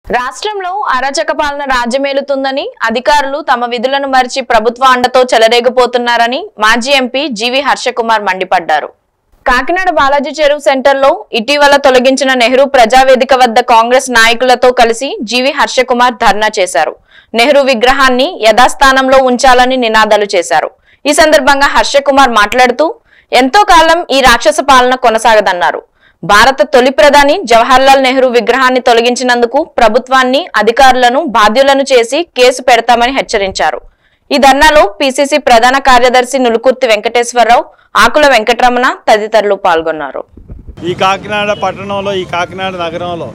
రాష్ట్రంలో అరాచక పాలన రాజ్యమేలుతుందని అధికారులు తమ విధులను మరిచి ప్రభుత్వ అండతో చెలరేగిపోతున్నారని మాజీ ఎంపీ జీవి హర్షకుమార్ మండిపడ్డారు కాకినాడ బాలాజీ చెరువు సెంటర్లో ఇటీవల తొలగించిన నెహ్రూ ప్రజావేదిక వద్ద కాంగ్రెస్ నాయకులతో కలిసి జీవి హర్షకుమార్ ధర్నా చేశారు నెహ్రూ విగ్రహాన్ని యథాస్థానంలో ఉంచాలని నినాదాలు చేశారు ఈ సందర్భంగా హర్షకుమార్ మాట్లాడుతూ ఎంతో కాలం ఈ రాక్షస పాలన కొనసాగదన్నారు భారత తొలి ప్రధాని జవహర్లాల్ నెహ్రూ విగ్రహాన్ని తొలగించినందుకు ప్రభుత్వాన్ని అధికారులను బాధ్యులను చేసి కేసు పెడతామని హెచ్చరించారు ఈ ధర్నాలో పిసిసి ప్రధాన కార్యదర్శి నులుకుర్తి వెంకటేశ్వరరావు ఆకుల వెంకటరమణ తదితరులు పాల్గొన్నారు ఈ కాకినాడ పట్టణంలో ఈ కాకినాడ నగరంలో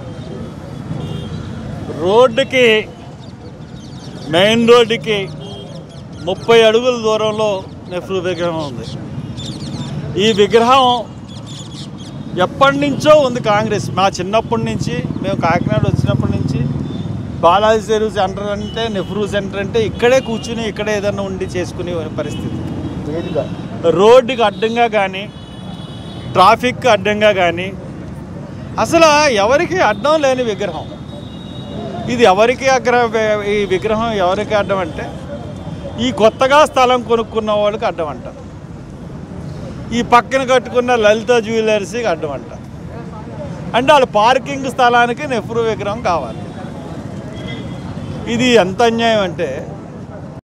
రోడ్డుకి మెయిన్ రోడ్డుకి ముప్పై అడుగుల దూరంలో నెహ్రూ విగ్రహం ఉంది ఈ విగ్రహం ఎప్పటి నుంచో ఉంది కాంగ్రెస్ మా చిన్నప్పటి నుంచి మేము కాకినాడ వచ్చినప్పటి నుంచి బాలాజీ చెరువు సెంటర్ అంటే నెహ్రూ సెంటర్ అంటే ఇక్కడే కూర్చుని ఇక్కడే ఏదైనా ఉండి చేసుకునే పరిస్థితి రోడ్డుకి అడ్డంగా కానీ ట్రాఫిక్ అడ్డంగా కానీ అసలు ఎవరికి అడ్డం లేని విగ్రహం ఇది ఎవరికి అగ్ర ఈ విగ్రహం ఎవరికి అడ్డం అంటే ఈ కొత్తగా స్థలం కొనుక్కున్న వాళ్ళకి అడ్డం అంట ఈ పక్కన కట్టుకున్న లలిత జ్యువెలర్స్కి అడ్డం అంట అంటే వాళ్ళ పార్కింగ్ స్థలానికి నెహ్రూ విగ్రహం కావాలి ఇది ఎంత అన్యాయం అంటే